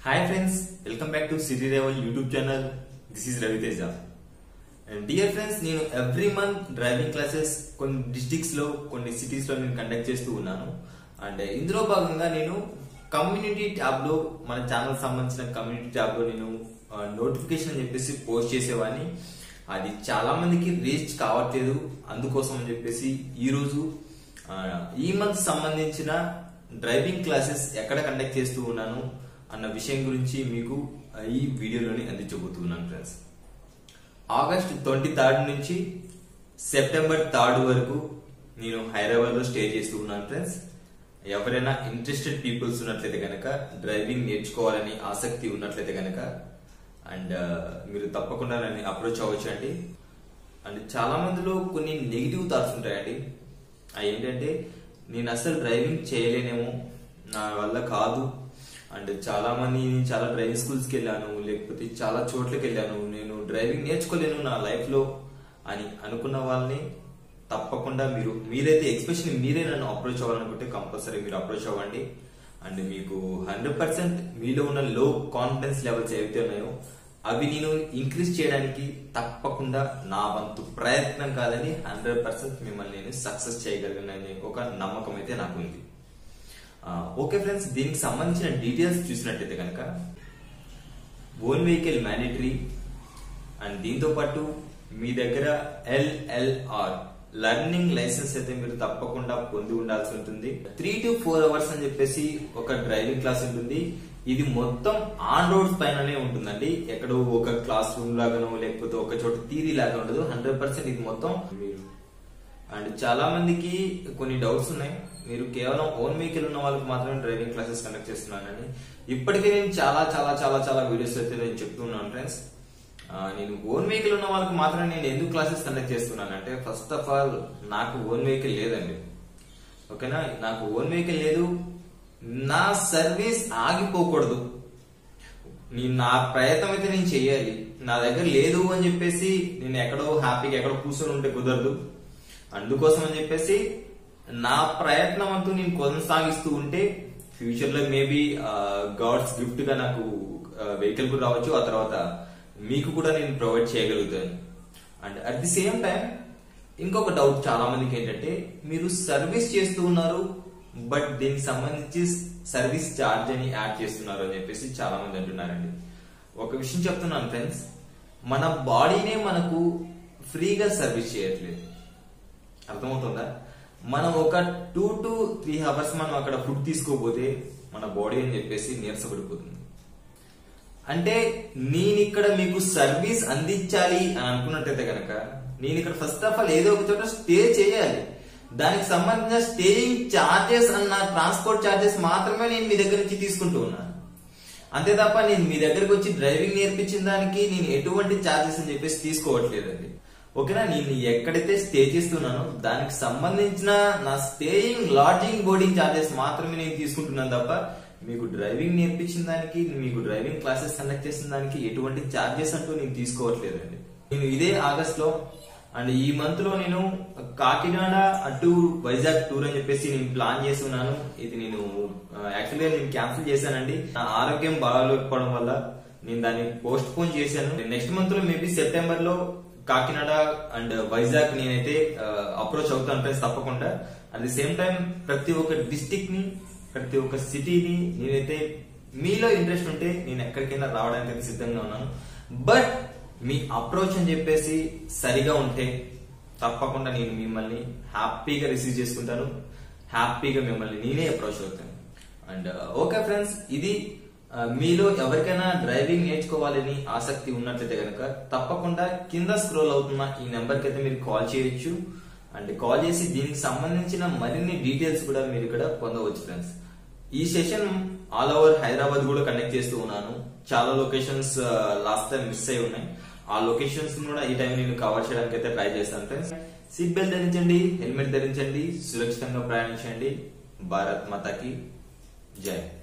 hi friends welcome back to city రేవల్ YouTube channel this is Raviteja and dear friends నేను every month driving classes కొన్ని districts లో కొన్ని cities లో నేను కండక్ట్ చేస్తూ ఉన్నాను అండ్ ఇందులో భాగంగా నేను కమ్యూనిటీ ట్యాబ్ లో మన ఛానల్ సంబంధించిన కమ్యూనిటీ ట్యాబ్ లో నేను నోటిఫికేషన్ అని చెప్పేసి పోస్ట్ చేసేవాడిని అది చాలా మందికి రీచ్ కావట్లేదు అందుకోసం అని చెప్పేసి ఈ రోజు ఆ, ఈ మంత్ సంబంధించిన డ్రైవింగ్ క్లాసెస్ ఎక్కడ కండక్ట్ చేస్తూ ఉన్నాను అన్న విషయం గురించి మీకు ఆ, ఈ వీడియోలోని అందించబోతున్నాను ఫ్రెండ్స్ ఆగస్ట్ ట్వంటీ థర్డ్ నుంచి సెప్టెంబర్ థర్డ్ వరకు నేను హైదరాబాద్ లో స్టే చేస్తూ ఉన్నాను ఫ్రెండ్స్ ఎవరైనా ఇంట్రెస్టెడ్ పీపుల్స్ ఉన్నట్లయితే కనుక డ్రైవింగ్ నేర్చుకోవాలని ఆసక్తి ఉన్నట్లయితే కనుక అండ్ మీరు తప్పకుండా నన్ను అప్రోచ్ అవ్వచ్చు అండి అండ్ చాలా మందిలో కొన్ని నెగిటివ్ థాట్స్ ఉంటాయండి అవి ఏంటంటే నేను అసలు డ్రైవింగ్ చేయలేనేమో నా వల్ల కాదు అండ్ చాలా మంది నేను చాలా డ్రైవింగ్ స్కూల్స్ కి వెళ్ళాను లేకపోతే చాలా చోట్లకి వెళ్ళాను నేను డ్రైవింగ్ నేర్చుకోలేను నా లైఫ్ లో అని అనుకున్న వాళ్ళని తప్పకుండా మీరు మీరైతే ఎక్స్పెషల్లీ మీరే నన్ను అప్రోచ్ అవ్వాలనుకుంటే కంపల్సరీ మీరు అప్రోచ్ అవ్వండి అండ్ మీకు హండ్రెడ్ పర్సెంట్ మీలో ఉన్న లో కాన్ఫిడెన్స్ లెవెల్స్ ఏవైతే ఉన్నాయో అవి నేను ఇంక్రీజ్ చేయడానికి తప్పకుండా నా వంతు ప్రయత్నం కాదని హండ్రెడ్ పర్సెంట్ మిమ్మల్ని నేను సక్సెస్ చేయగలిగినని ఒక నమ్మకం అయితే నాకు ఉంది ఓకే ఫ్రెండ్స్ దీనికి సంబంధించిన డీటెయిల్స్ చూసినట్టయితే కనుక ఓన్ వెహికల్ మ్యాండేటరీ అండ్ దీంతో పాటు మీ దగ్గర ఎల్ఎల్ఆర్ లర్నింగ్ లైసెన్స్ అయితే మీరు తప్పకుండా పొంది ఉండాల్సి ఉంటుంది త్రీ టు ఫోర్ అవర్స్ అని చెప్పేసి ఒక డ్రైవింగ్ క్లాస్ ఉంటుంది ఇది మొత్తం ఆన్ రోడ్స్ పైననే ఉంటుందండి ఎక్కడో ఒక క్లాస్ రూమ్ లాగానో లేకపోతే ఒక చోట థీరీ లాగా ఉండదు హండ్రెడ్ పర్సెంట్ ఇది మొత్తం మీరు అండ్ చాలా మందికి కొన్ని డౌట్స్ ఉన్నాయి మీరు కేవలం ఓన్ వెహికల్ ఉన్న వాళ్ళకి మాత్రమే డ్రైవింగ్ క్లాసెస్ కండక్ట్ చేస్తున్నానని ఇప్పటికే నేను చాలా చాలా చాలా చాలా వీడియోస్ అయితే నేను చెప్తున్నాను ఫ్రెండ్స్ నేను ఓన్ వెహికల్ ఉన్న వాళ్ళకి మాత్రమే నేను ఎందుకు క్లాసెస్ కండక్ట్ చేస్తున్నాను అంటే ఫస్ట్ ఆఫ్ ఆల్ నాకు ఓన్ వెహికల్ లేదండి ఓకేనా నాకు ఓన్ వెహికల్ లేదు నా సర్వీస్ ఆగిపోకూడదు నేను నా ప్రయత్నం అయితే నేను చెయ్యాలి నా దగ్గర లేదు అని చెప్పేసి నేను ఎక్కడో హ్యాపీగా ఎక్కడో కూర్చొని ఉంటే కుదరదు అందుకోసం అని చెప్పేసి నా ప్రయత్నం అంటూ నేను కొనసాగిస్తూ ఉంటే ఫ్యూచర్ లో మేబీ గాడ్స్ గిఫ్ట్ గా నాకు వెహికల్ కూడా రావచ్చు ఆ తర్వాత మీకు కూడా నేను ప్రొవైడ్ చేయగలుగుతాను and at the same time ఇంకొక డౌట్ చాలా మందికి ఏంటంటే మీరు సర్వీస్ చేస్తూ ఉన్నారు బట్ దీనికి సంబంధించి సర్వీస్ ఛార్జ్ అని యాడ్ చేస్తున్నారు అని చెప్పేసి చాలా మంది అంటున్నారండి ఒక విషయం చెప్తున్నాను ఫ్రెండ్స్ మన బాడీనే మనకు ఫ్రీగా సర్వీస్ చేయట్లేదు అర్థమవుతుందా మనం ఒక టూ టు త్రీ అవర్స్ మనం అక్కడ ఫుడ్ తీసుకోపోతే మన బాడీ అని చెప్పేసి నీరసపడిపోతుంది అంటే నేను ఇక్కడ మీకు సర్వీస్ అందించాలి అని అనుకున్నట్టయితే కనుక నేను ఇక్కడ ఫస్ట్ ఆఫ్ ఆల్ ఏదో ఒక చోట స్టే చేయాలి దానికి సంబంధించిన స్టేయింగ్ చార్జెస్ అన్న ట్రాన్స్పోర్ట్ చార్జెస్ మాత్రమే నేను మీ దగ్గర నుంచి తీసుకుంటూ ఉన్నాను అంతే తప్ప నేను మీ దగ్గరకు వచ్చి డ్రైవింగ్ నేర్పించిన దానికి నేను ఎటువంటి చార్జెస్ అని చెప్పేసి తీసుకోవట్లేదండి ఓకేనా నేను ఎక్కడైతే స్టే చేస్తున్నానో దానికి సంబంధించిన నా స్టేయింగ్ లాడ్జింగ్ బోర్డింగ్ చార్జెస్ మాత్రమే నేను తీసుకుంటున్నాను తప్ప మీకు డ్రైవింగ్ నేర్పించిన దానికి మీకు డ్రైవింగ్ క్లాసెస్ కండక్ట్ చేసిన దానికి ఎటువంటి చార్జెస్ అంటూ నేను తీసుకోవట్లేదండి నేను ఇదే ఆగస్ట్ లో అండ్ ఈ మంత్ లో నేను కాకినాడ అటు వైజాగ్ టూర్ అని చెప్పేసి నేను ప్లాన్ చేస్తున్నాను ఇది నేను యాక్చువల్గా నేను క్యాన్సిల్ చేశానండి నా ఆరోగ్యం బాగాలేకపోవడం వల్ల నేను దాన్ని పోస్ట్ పోన్ చేశాను నెక్స్ట్ మంత్ లో మేబీ సెప్టెంబర్ లో కాకినాడ అండ్ వైజాగ్ నేనైతే అప్రోచ్ అవుతాను ఫ్రెండ్స్ తప్పకుండా అట్ ది సేమ్ టైం ప్రతి ఒక్క డిస్టిక్ ని ప్రతి ఒక్క సిటీని నేనైతే మీలో ఇంట్రెస్ట్ ఉంటే నేను ఎక్కడికైనా రావడానికి అయితే సిద్ధంగా ఉన్నాను బట్ మీ అప్రోచ్ అని చెప్పేసి సరిగా ఉంటే తప్పకుండా నేను మిమ్మల్ని హ్యాపీగా రిసీవ్ చేసుకుంటాను హ్యాపీగా మిమ్మల్ని నేనే అప్రోచ్ అవుతాను అండ్ ఓకే ఫ్రెండ్స్ ఇది ఆ, మీలో ఎవరికైనా డ్రైవింగ్ నేర్చుకోవాలని ఆసక్తి ఉన్నట్లయితే కనుక తప్పకుండా కింద స్క్రోల్ అవుతున్న ఈ నెంబర్ కి అయితే మీరు కాల్ చేయొచ్చు అండ్ కాల్ చేసి దీనికి సంబంధించిన మరిన్ని డీటెయిల్స్ కూడా మీరు ఇక్కడ పొందవచ్చు ఫ్రెండ్స్ ఈ సెషన్ ఆల్ ఓవర్ హైదరాబాద్ కూడా కనెక్ట్ చేస్తూ ఉన్నాను చాలా లొకేషన్స్ లాస్ట్ టైం మిస్ అయి ఉన్నాయి ఆ లొకేషన్స్ కూడా ఈ టైం నేను కవర్ చేయడానికి అయితే ట్రై చేస్తాను ఫ్రెండ్స్ సీట్ బెల్ట్ ధరించండి హెల్మెట్ ధరించండి సురక్షితంగా ప్రయాణించండి భారత్ మాతాకి జై